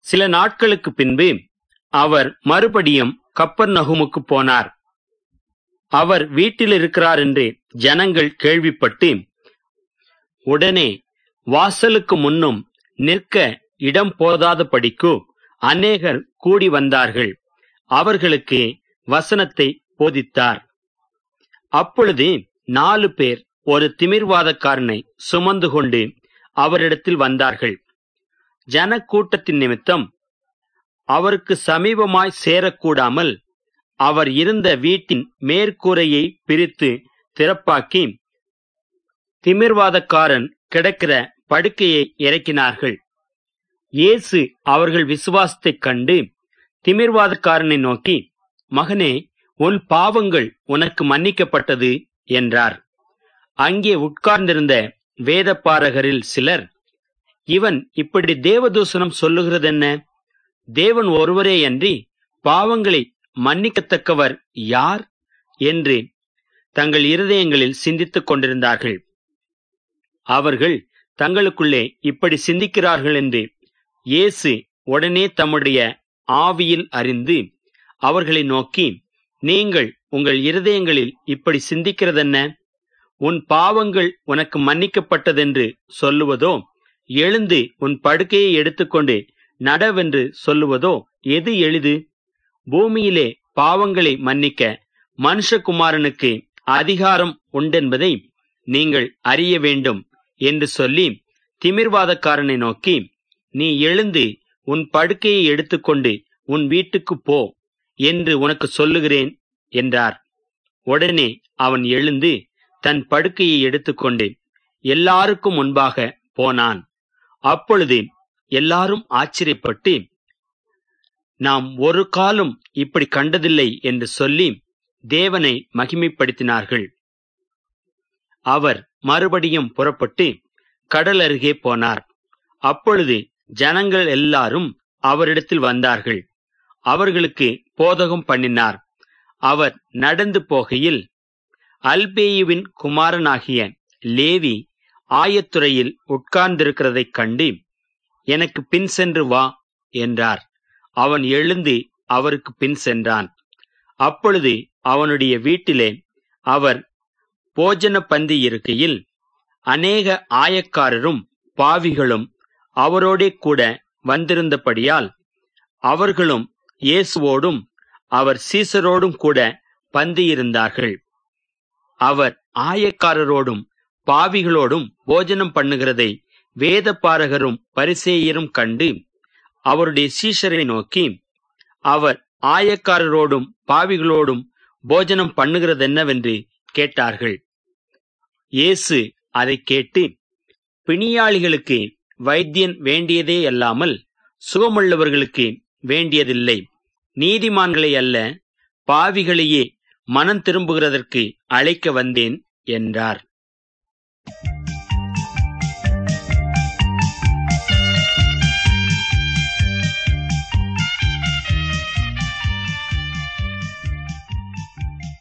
சில நாட்களுக்கு பின்பு அவர் மறுபடியும் கப்பர் நகுமுக்கு போனார் அவர் வீட்டில் இருக்கிறார் என்று ஜனங்கள் கேள்விப்பட்டு உடனே வாசலுக்கு முன்னும் நிற்க இடம் போதாத படிக்கு அநேகர் கூடி வந்தார்கள் அவர்களுக்கு வசனத்தை போதித்தார் அப்பொழுது நாலு பேர் ஒரு திமிர்வாதக்காரனை சுமந்து கொண்டு அவரிடத்தில் வந்தார்கள் ஜனக்கூட்டத்தின் நிமித்தம் அவருக்கு சமீபமாய் சேரக்கூடாமல் அவர் இருந்த வீட்டின் மேற்கூரையை பிரித்து திறப்பாக்கி திமிர்வாதக்காரன் கிடக்கிற படுக்கையை இறக்கினார்கள் இயேசு அவர்கள் விசுவாசத்தைக் கண்டு திமிர்வாதக்காரனை நோக்கி மகனே உன் பாவங்கள் உனக்கு மன்னிக்கப்பட்டது என்றார் அங்கே உட்கார்ந்திருந்த வேதப்பாரகரில் சிலர் இவன் இப்படி தேவதூசணம் சொல்லுகிறதென்ன தேவன் ஒருவரேயன்றி பாவங்களை மன்னிக்கத்தக்கவர் யார் என்று தங்கள் இருதயங்களில் சிந்தித்துக் கொண்டிருந்தார்கள் அவர்கள் தங்களுக்குள்ளே இப்படி சிந்திக்கிறார்கள் என்று இயேசு உடனே தம்முடைய ஆவியில் அறிந்து அவர்களை நோக்கி நீங்கள் உங்கள் இருதயங்களில் இப்படி சிந்திக்கிறதென்ன உன் பாவங்கள் உனக்கு மன்னிக்கப்பட்டதென்று சொல்லுவதோ எழுந்து உன் படுக்கையை எடுத்துக்கொண்டு நடவென்று சொல்லுவதோ எது எளிது பூமியிலே பாவங்களை மன்னிக்க மனுஷகுமாரனுக்கு அதிகாரம் உண்டென்பதை நீங்கள் அறிய வேண்டும் என்று சொல்லி திமிர்வாதக்காரனை நோக்கி நீ எழுந்து உன் படுக்கையை எடுத்துக்கொண்டு உன் வீட்டுக்கு போ என்று உனக்கு சொல்லுகிறேன் என்றார் உடனே அவன் எழுந்து தன் படுக்கையை எடுத்துக்கொண்டு எல்லாருக்கும் முன்பாக போனான் அப்பொழுது எல்லாரும் ஆச்சரியப்பட்டு நாம் ஒரு காலம் இப்படி கண்டதில்லை என்று சொல்லி தேவனை மகிமைப்படுத்தினார்கள் அவர் மறுபடியும் புறப்பட்டு கடல் அருகே போனார் அப்பொழுது ஜனங்கள் எல்லாரும் அவரிடத்தில் வந்தார்கள் அவர்களுக்கு போதகம் பண்ணினார் அவர் நடந்து போகையில் அல்பேயுவின் குமாரனாகிய லேவி ஆயத்துறையில் உட்கார்ந்திருக்கிறதைக் கண்டு எனக்கு பின் சென்று வா என்றார் அவன் எழுந்து அவருக்கு பின் சென்றான் அப்பொழுது அவனுடைய வீட்டிலே அவர் போஜன பந்தி இருக்கையில் அநேக ஆயக்காரரும் பாவிகளும் அவரோடே கூட வந்திருந்தபடியால் அவர்களும் இயேசுவோடும் அவர் சீசரோடும் கூட பந்தியிருந்தார்கள் அவர் ஆயக்காரரோடும் பாவிகளோடும் போஜனம் பண்ணுகிறதை வேதபாரகரும் பரிசேயரும் கண்டு அவருடைய சீஷரை நோக்கி அவர் ஆயக்காரரோடும் பாவிகளோடும் போஜனம் பண்ணுகிறதென்னவென்று கேட்டார்கள் இயேசு அதை கேட்டு பிணியாளிகளுக்கு வைத்தியன் வேண்டியதே அல்லாமல் சுகமுள்ளவர்களுக்கு வேண்டியதில்லை நீதிமான்களை அல்ல பாவிகளையே மனம் திரும்புகிறதற்கு அழைக்க வந்தேன் என்றார்